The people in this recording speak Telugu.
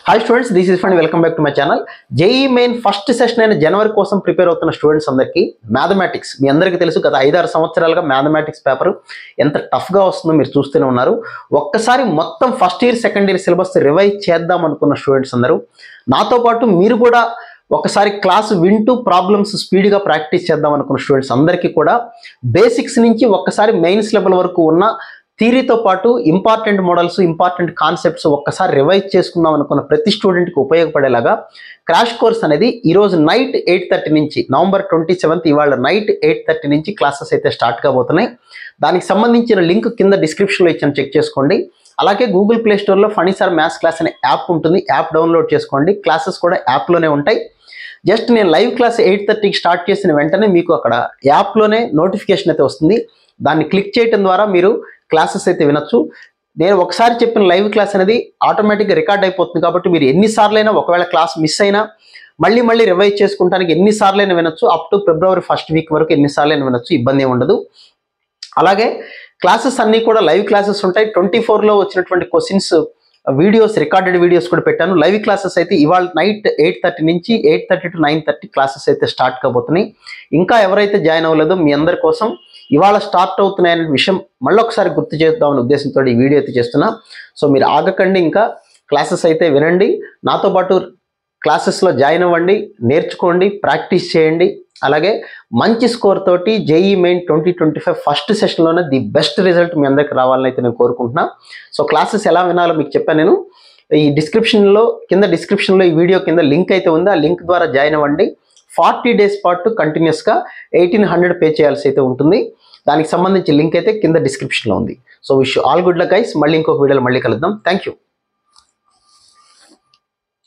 hi students this is fund welcome back to my channel JEE main first session అయిన జనవరి కోసం ప్రిపేర్ అవుతున్న స్టూడెంట్స్ అందరికీ మ్యాథమెటిక్స్ మీ అందరికీ తెలుసు గత ఐదారు సంవత్సరాలుగా మ్యాథమెటిక్స్ పేపర్ ఎంత టఫ్గా వస్తుందో మీరు చూస్తూనే ఉన్నారు ఒక్కసారి మొత్తం first year second year syllabus revise చేద్దాం అనుకున్న స్టూడెంట్స్ అందరూ నాతో పాటు మీరు కూడా ఒకసారి క్లాస్ వింటూ ప్రాబ్లమ్స్ స్పీడ్గా ప్రాక్టీస్ చేద్దాం అనుకున్న స్టూడెంట్స్ అందరికీ కూడా బేసిక్స్ నుంచి ఒక్కసారి మెయిన్స్ లెవెల్ వరకు ఉన్న థీరీతో పాటు ఇంపార్టెంట్ మోడల్స్ ఇంపార్టెంట్ కాన్సెప్ట్స్ ఒక్కసారి రివైజ్ చేసుకుందాం అనుకున్న ప్రతి స్టూడెంట్కి ఉపయోగపడేలాగా క్రాష్ కోర్స్ అనేది ఈరోజు నైట్ ఎయిట్ థర్టీ నుంచి నవంబర్ ట్వంటీ సెవెంత్ ఇవాళ నైట్ ఎయిట్ థర్టీ నుంచి క్లాసెస్ అయితే స్టార్ట్ కాబోతున్నాయి దానికి సంబంధించిన లింక్ కింద డిస్క్రిప్షన్లో ఇచ్చాను చెక్ చేసుకోండి అలాగే గూగుల్ ప్లే స్టోర్లో ఫణిసార్ మ్యాథ్స్ క్లాస్ అనే యాప్ ఉంటుంది యాప్ డౌన్లోడ్ చేసుకోండి క్లాసెస్ కూడా యాప్లోనే ఉంటాయి జస్ట్ నేను లైవ్ క్లాస్ ఎయిట్ థర్టీకి స్టార్ట్ చేసిన వెంటనే మీకు అక్కడ యాప్లోనే నోటిఫికేషన్ అయితే వస్తుంది దాన్ని క్లిక్ చేయడం ద్వారా మీరు క్లాసెస్ అయితే వినొచ్చు నేను ఒకసారి చెప్పిన లైవ్ క్లాస్ అనేది ఆటోమేటిక్గా రికార్డ్ అయిపోతుంది కాబట్టి మీరు ఎన్నిసార్లు అయినా ఒకవేళ క్లాస్ మిస్ అయినా మళ్ళీ మళ్ళీ రివైజ్ చేసుకుంటానికి ఎన్నిసార్లు అయినా వినొచ్చు అప్ టు ఫిబ్రవరి ఫస్ట్ వీక్ వరకు ఎన్నిసార్లు అయినా వినొచ్చు ఇబ్బంది ఏమి ఉండదు అలాగే క్లాసెస్ అన్నీ కూడా లైవ్ క్లాసెస్ ఉంటాయి ట్వంటీ ఫోర్లో వచ్చినటువంటి క్వశ్చన్స్ వీడియోస్ రికార్డెడ్ వీడియోస్ కూడా పెట్టాను లైవ్ క్లాసెస్ అయితే ఇవాళ నైట్ ఎయిట్ థర్టీ నుంచి eight thirty to nine thirty classes అయితే స్టార్ట్ కాబోతున్నాయి ఇంకా ఎవరైతే జాయిన్ అవ్వలేదో మీ అందరి కోసం ఇవాళ స్టార్ట్ అవుతున్నాయనే విషయం మళ్ళీ ఒకసారి గుర్తు చేద్దామనే ఉద్దేశంతో ఈ వీడియో అయితే చేస్తున్నా సో మీరు ఆగకండి ఇంకా క్లాసెస్ అయితే వినండి నాతో పాటు క్లాసెస్లో జాయిన్ అవ్వండి నేర్చుకోండి ప్రాక్టీస్ చేయండి అలాగే మంచి స్కోర్ తోటి JEE main twenty twenty five first సెషన్లోనే ది బెస్ట్ రిజల్ట్ మీ అందరికి రావాలని అయితే నేను కోరుకుంటున్నా సో క్లాసెస్ ఎలా వినాలో మీకు చెప్పాను నేను ఈ డిస్క్రిప్షన్లో కింద డిస్క్రిప్షన్లో ఈ వీడియో కింద లింక్ అయితే ఉంది ఆ లింక్ ద్వారా జాయిన్ అవ్వండి ఫార్టీ డేస్ పాటు కంటిన్యూస్గా ఎయిటీన్ హండ్రెడ్ పే చేయాల్సి అయితే ఉంటుంది దానికి సంబంధించి లింక్ అయితే కింద డిస్క్రిప్షన్లో ఉంది so wish all good luck guys మళ్ళీ ఇంకొక వీడియోలో మళ్ళీ కలుద్దాం థ్యాంక్ యూ